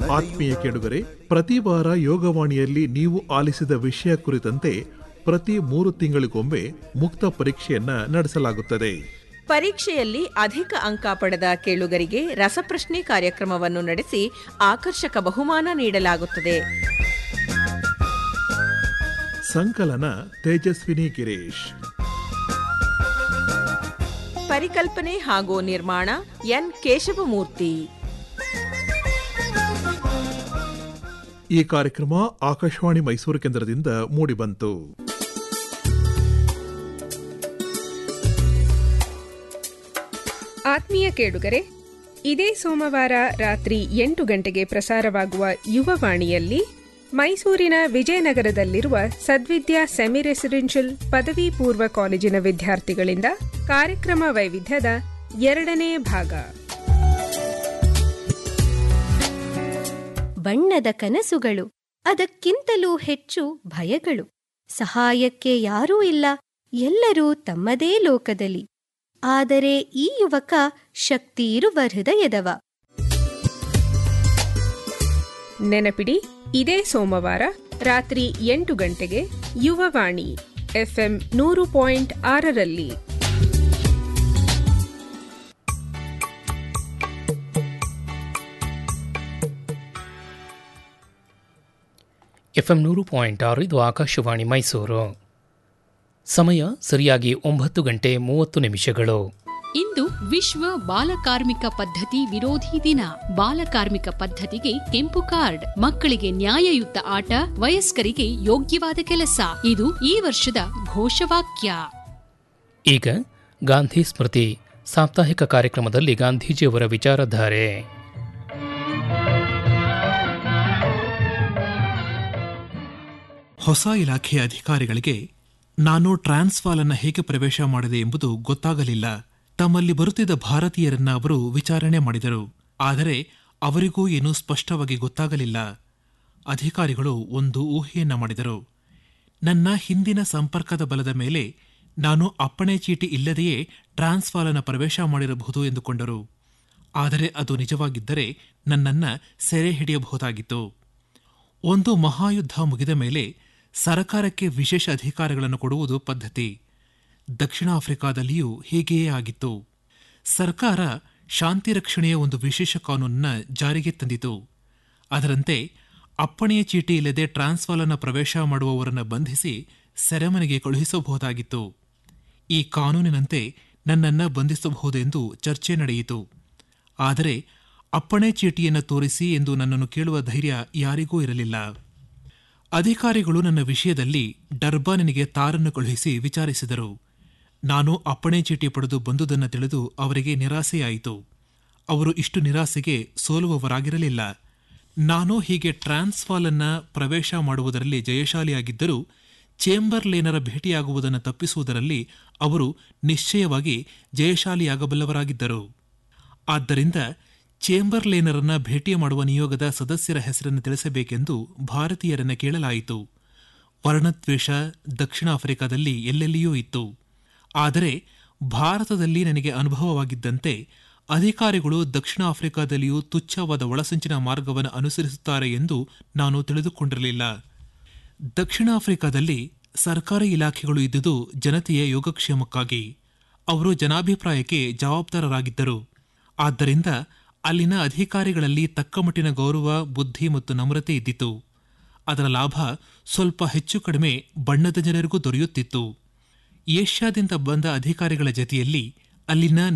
ಆತ್ಮೀಯ ಕೇಳುಗರೆ ಪ್ರತಿ ವಾರ ಯೋಗವಾಣಿಯಲ್ಲಿ ನೀವು ಆಲಿಸಿದ ವಿಷಯ ಕುರಿತಂತೆ ಪ್ರತಿ ಮೂರು ತಿಂಗಳಿಗೊಮ್ಮೆ ಮುಕ್ತ ಪರೀಕ್ಷೆಯನ್ನ ನಡೆಸಲಾಗುತ್ತದೆ ಪರೀಕ್ಷೆಯಲ್ಲಿ ಅಧಿಕ ಅಂಕ ಪಡೆದ ಕೇಳುಗರಿಗೆ ರಸಪ್ರಶ್ನೆ ಕಾರ್ಯಕ್ರಮವನ್ನು ನಡೆಸಿ ಆಕರ್ಷಕ ಬಹುಮಾನ ನೀಡಲಾಗುತ್ತದೆ ಸಂಕಲನ ತೇಜಸ್ವಿನಿ ಗಿರೀಶ್ ಪರಿಕಲ್ಪನೆ ಹಾಗೂ ನಿರ್ಮಾಣ ಎನ್ ಕೇಶವಮೂರ್ತಿ ಈ ಕಾರ್ಯಕ್ರಮ ಆಕಾಶವಾಣಿ ಮೈಸೂರು ಕೇಂದ್ರದಿಂದ ಮೂಡಿಬಂತು ಆತ್ಮೀಯ ಕೇಳುಗರೆ ಇದೇ ಸೋಮವಾರ ರಾತ್ರಿ ಎಂಟು ಗಂಟೆಗೆ ಪ್ರಸಾರವಾಗುವ ಯುವವಾಣಿಯಲ್ಲಿ ಮೈಸೂರಿನ ವಿಜಯನಗರದಲ್ಲಿರುವ ಸದ್ವಿದ್ಯಾ ಸೆಮಿ ರೆಸಿಡೆನ್ಷಿಯಲ್ ಪದವಿ ಪೂರ್ವ ಕಾಲೇಜಿನ ವಿದ್ಯಾರ್ಥಿಗಳಿಂದ ಕಾರ್ಯಕ್ರಮ ವೈವಿಧ್ಯದ ಎರಡನೇ ಭಾಗ ಬಣ್ಣದ ಕನಸುಗಳು ಅದಕ್ಕಿಂತಲೂ ಹೆಚ್ಚು ಭಯಗಳು ಸಹಾಯಕ್ಕೆ ಯಾರೂ ಇಲ್ಲ ಎಲ್ಲರೂ ತಮ್ಮದೇ ಲೋಕದಲ್ಲಿ ಆದರೆ ಈ ಯುವಕ ಶಕ್ತಿಯಿರುವ ಹೃದಯದವ ನೆನಪಿಡಿ ಇದೇ ಸೋಮವಾರ ರಾತ್ರಿ ಎಂಟು ಗಂಟೆಗೆ ಯುವವಾಣಿ ಎಫ್ಎಂ ನೂರು ಪಾಯಿಂಟ್ ಆರರಲ್ಲಿ ಎಫ್ಎಂ ನೂರು ಪಾಯಿಂಟ್ ಆರು ಇದು ಆಕಾಶವಾಣಿ ಮೈಸೂರು ಸಮಯ ಸರಿಯಾಗಿ ಒಂಬತ್ತು ಗಂಟೆ ಮೂವತ್ತು ನಿಮಿಷಗಳು ಇಂದು ವಿಶ್ವ ಬಾಲಕಾರ್ಮಿಕ ಪದ್ಧತಿ ವಿರೋಧಿ ದಿನ ಬಾಲಕಾರ್ಮಿಕ ಪದ್ಧತಿಗೆ ಕೆಂಪು ಕಾರ್ಡ್ ಮಕ್ಕಳಿಗೆ ನ್ಯಾಯಯುತ ಆಟ ವಯಸ್ಕರಿಗೆ ಯೋಗ್ಯವಾದ ಕೆಲಸ ಇದು ಈ ವರ್ಷದ ಘೋಷವಾಕ್ಯ ಈಗ ಗಾಂಧಿ ಸ್ಮೃತಿ ಸಾಪ್ತಾಹಿಕ ಕಾರ್ಯಕ್ರಮದಲ್ಲಿ ಗಾಂಧೀಜಿಯವರ ವಿಚಾರಧಾರೆ ಹೊಸ ಇಲಾಖೆಯ ಅಧಿಕಾರಿಗಳಿಗೆ ನಾನು ಟ್ರಾನ್ಸ್ವಾಲ್ ಅನ್ನ ಹೇಗೆ ಪ್ರವೇಶ ಮಾಡಿದೆ ಎಂಬುದು ಗೊತ್ತಾಗಲಿಲ್ಲ ತಮ್ಮಲ್ಲಿ ಬರುತ್ತಿದ್ದ ಭಾರತೀಯರನ್ನ ಅವರು ವಿಚಾರಣೆ ಮಾಡಿದರು ಆದರೆ ಅವರಿಗೂ ಏನೂ ಸ್ಪಷ್ಟವಾಗಿ ಗೊತ್ತಾಗಲಿಲ್ಲ ಅಧಿಕಾರಿಗಳು ಒಂದು ಊಹೆಯನ್ನ ಮಾಡಿದರು ನನ್ನ ಹಿಂದಿನ ಸಂಪರ್ಕದ ಬಲದ ಮೇಲೆ ನಾನು ಅಪ್ಪಣೆ ಚೀಟಿ ಇಲ್ಲದೆಯೇ ಟ್ರಾನ್ಸ್ವಾಲನ ಪ್ರವೇಶ ಮಾಡಿರಬಹುದು ಎಂದುಕೊಂಡರು ಆದರೆ ಅದು ನಿಜವಾಗಿದ್ದರೆ ನನ್ನನ್ನ ಸೆರೆ ಹಿಡಿಯಬಹುದಾಗಿತ್ತು ಒಂದು ಮಹಾಯುದ್ಧ ಮುಗಿದ ಮೇಲೆ ಸರಕಾರಕ್ಕೆ ವಿಶೇಷ ಅಧಿಕಾರಗಳನ್ನು ಕೊಡುವುದು ಪದ್ಧತಿ ದಕ್ಷಿಣ ಆಫ್ರಿಕಾದಲ್ಲಿಯೂ ಹೀಗೆಯೇ ಆಗಿತ್ತು ಸರ್ಕಾರ ಶಾಂತಿ ರಕ್ಷಣೆಯ ಒಂದು ವಿಶೇಷ ಕಾನೂನನ್ನ ಜಾರಿಗೆ ತಂದಿತು ಅದರಂತೆ ಅಪ್ಪಣೆಯ ಚೀಟಿ ಇಲ್ಲದೆ ಟ್ರಾನ್ಸ್ವಾಲನ ಪ್ರವೇಶ ಮಾಡುವವರನ್ನು ಬಂಧಿಸಿ ಸೆರೆಮನೆಗೆ ಕಳುಹಿಸಬಹುದಾಗಿತ್ತು ಈ ಕಾನೂನಿನಂತೆ ನನ್ನನ್ನ ಬಂಧಿಸಬಹುದೆಂದು ಚರ್ಚೆ ನಡೆಯಿತು ಆದರೆ ಅಪ್ಪಣೆ ಚೀಟಿಯನ್ನು ತೋರಿಸಿ ಎಂದು ನನ್ನನ್ನು ಕೇಳುವ ಧೈರ್ಯ ಯಾರಿಗೂ ಇರಲಿಲ್ಲ ಅಧಿಕಾರಿಗಳು ನನ್ನ ವಿಷಯದಲ್ಲಿ ಡರ್ಬಾನಿನಿಗೆ ತಾರನ್ನು ಕಳುಹಿಸಿ ವಿಚಾರಿಸಿದರು ನಾನು ಅಪ್ಪಣೆ ಚೀಟಿ ಪಡೆದು ಬಂದುದನ್ನು ತಿಳಿದು ಅವರಿಗೆ ನಿರಾಸೆಯಾಯಿತು ಅವರು ಇಷ್ಟು ನಿರಾಸೆಗೆ ಸೋಲುವವರಾಗಿರಲಿಲ್ಲ ನಾನು ಹೀಗೆ ಟ್ರಾನ್ಸ್ಫಾಲ್ ಅನ್ನ ಪ್ರವೇಶ ಮಾಡುವುದರಲ್ಲಿ ಜಯಶಾಲಿಯಾಗಿದ್ದರೂ ಚೇಂಬರ್ಲೇನರ ಭೇಟಿಯಾಗುವುದನ್ನು ತಪ್ಪಿಸುವುದರಲ್ಲಿ ಅವರು ನಿಶ್ಚಯವಾಗಿ ಜಯಶಾಲಿಯಾಗಬಲ್ಲವರಾಗಿದ್ದರು ಆದ್ದರಿಂದ ಚೇಂಬರ್ಲೇನರನ್ನ ಭೇಟಿ ಮಾಡುವ ನಿಯೋಗದ ಸದಸ್ಯರ ಹೆಸರನ್ನು ತಿಳಿಸಬೇಕೆಂದು ಭಾರತೀಯರನ್ನ ಕೇಳಲಾಯಿತು ವರ್ಣದ್ವೇಷ ದಕ್ಷಿಣ ಆಫ್ರಿಕಾದಲ್ಲಿ ಎಲ್ಲೆಲ್ಲಿಯೂ ಇತ್ತು ಆದರೆ ಭಾರತದಲ್ಲಿ ನನಗೆ ಅನುಭವವಾಗಿದ್ದಂತೆ ಅಧಿಕಾರಿಗಳು ದಕ್ಷಿಣ ಆಫ್ರಿಕಾದಲ್ಲಿಯೂ ತುಚ್ಛವಾದ ಒಳಸಂಚಿನ ಮಾರ್ಗವನ್ನು ಅನುಸರಿಸುತ್ತಾರೆ ಎಂದು ನಾನು ತಿಳಿದುಕೊಂಡಿರಲಿಲ್ಲ ದಕ್ಷಿಣ ಆಫ್ರಿಕಾದಲ್ಲಿ ಸರ್ಕಾರಿ ಇಲಾಖೆಗಳು ಇದ್ದುದು ಜನತೆಯ ಯೋಗಕ್ಷೇಮಕ್ಕಾಗಿ ಅವರು ಜನಾಭಿಪ್ರಾಯಕ್ಕೆ ಜವಾಬ್ದಾರರಾಗಿದ್ದರು ಆದ್ದರಿಂದ ಅಲ್ಲಿನ ಅಧಿಕಾರಿಗಳಲ್ಲಿ ತಕ್ಕಮಟ್ಟಿನ ಗೌರವ ಬುದ್ಧಿ ಮತ್ತು ನಮ್ರತೆ ಇದ್ದಿತು ಅದರ ಲಾಭ ಸ್ವಲ್ಪ ಹೆಚ್ಚು ಕಡಿಮೆ ಬಣ್ಣದ ಜನರಿಗೂ ದೊರೆಯುತ್ತಿತ್ತು ಏಷ್ಯಾದಿಂದ ಬಂದ ಅಧಿಕಾರಿಗಳ ಜತೆಯಲ್ಲಿ ಅಲ್ಲಿನ